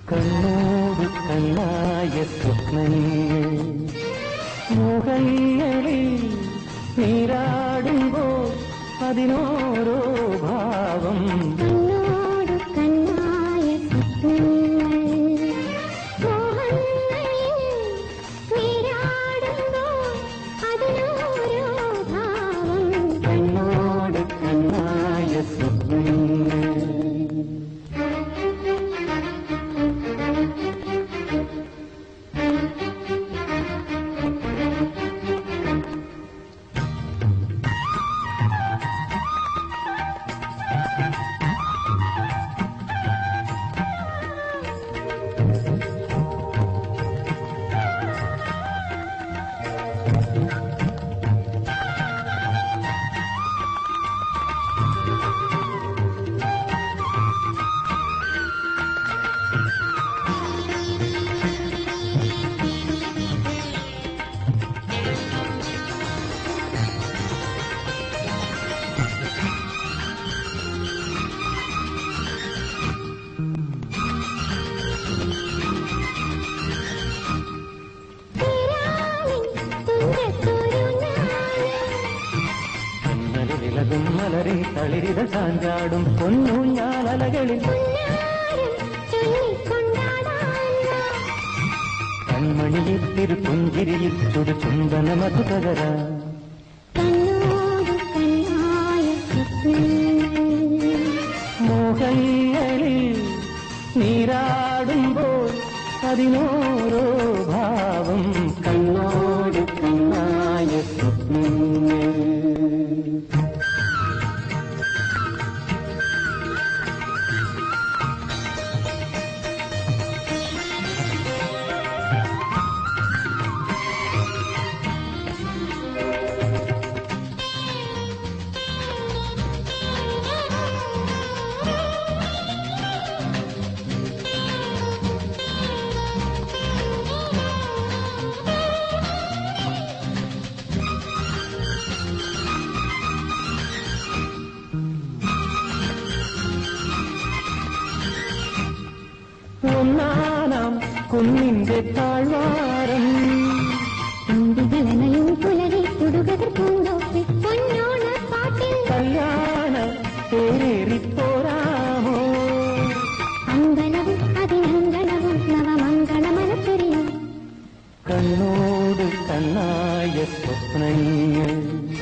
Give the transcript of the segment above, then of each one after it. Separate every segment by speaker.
Speaker 1: കണ്ണോട് കണ്ണായ സ്വപ്നങ്ങൾ മുഖങ്ങളിൽ നീരാടുമ്പോൾ അതിനോരോ ഭാവം
Speaker 2: കണ്ണോട് കണ്ണായ സ്വപ്നങ്ങൾ മോഹങ്ങളിൽ നീരാടുമ്പോൾ അതിനോരോ ഭാവം
Speaker 1: കണ്ണോട് കണ്ണായ സ്വപ്നങ്ങൾ
Speaker 2: തീരാവിൻ തുഞ്ചത്തൊരു നാള്
Speaker 1: കണ്ണല് വിലകും മലരിൽ തളിരിത ചാഞ്ചാടും പൊന്നൂഞ്ഞാലകളിൽ
Speaker 2: പുന്നാരം ചൊല്ലിക്കൊണ്ടാടാൻ
Speaker 1: കൺമണിയിൽ തിരുപുഞ്ചിരിയിൽ ചുടു ചുംബന മധുകര
Speaker 2: കണ്ണോട് കണ്ണായ സ്വപ്നങ്ങൾ
Speaker 1: മോഹങ്ങളിൽ നീരാടുമ്പോൾ അതിനോരോ ഭാവം കണ്ണോട് കണ്ണായ സ്വപ്നങ്ങൾ ഒന്നാനാം കുന്നിന്റെ താഴ്വാരം
Speaker 2: തുമ്പികളനയും പുലരി തുടുകതിർ പൂന്തോപ്പിൽ പൊന്നോണ പാട്ടിൽ
Speaker 1: കല്യാണ പേരേറിപ്പോരാമോ
Speaker 2: അങ്കണവും അതിനങ്കണവും നവമംഗളമനച്ചൊരിയും
Speaker 1: കണ്ണോട് കണ്ണായ സ്വപ്നങ്ങൾ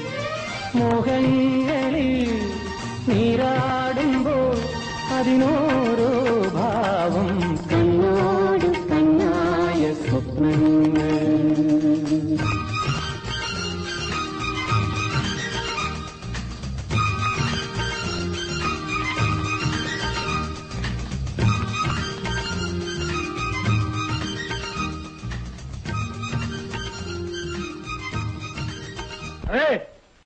Speaker 1: മോഹങ്ങളിൽ നീരാടുമ്പോൾ അതിനോരോ ഭാവം കണ്ണോട് കണ്ണായ സ്വപ്നങ്ങൾ
Speaker 3: ഏയ്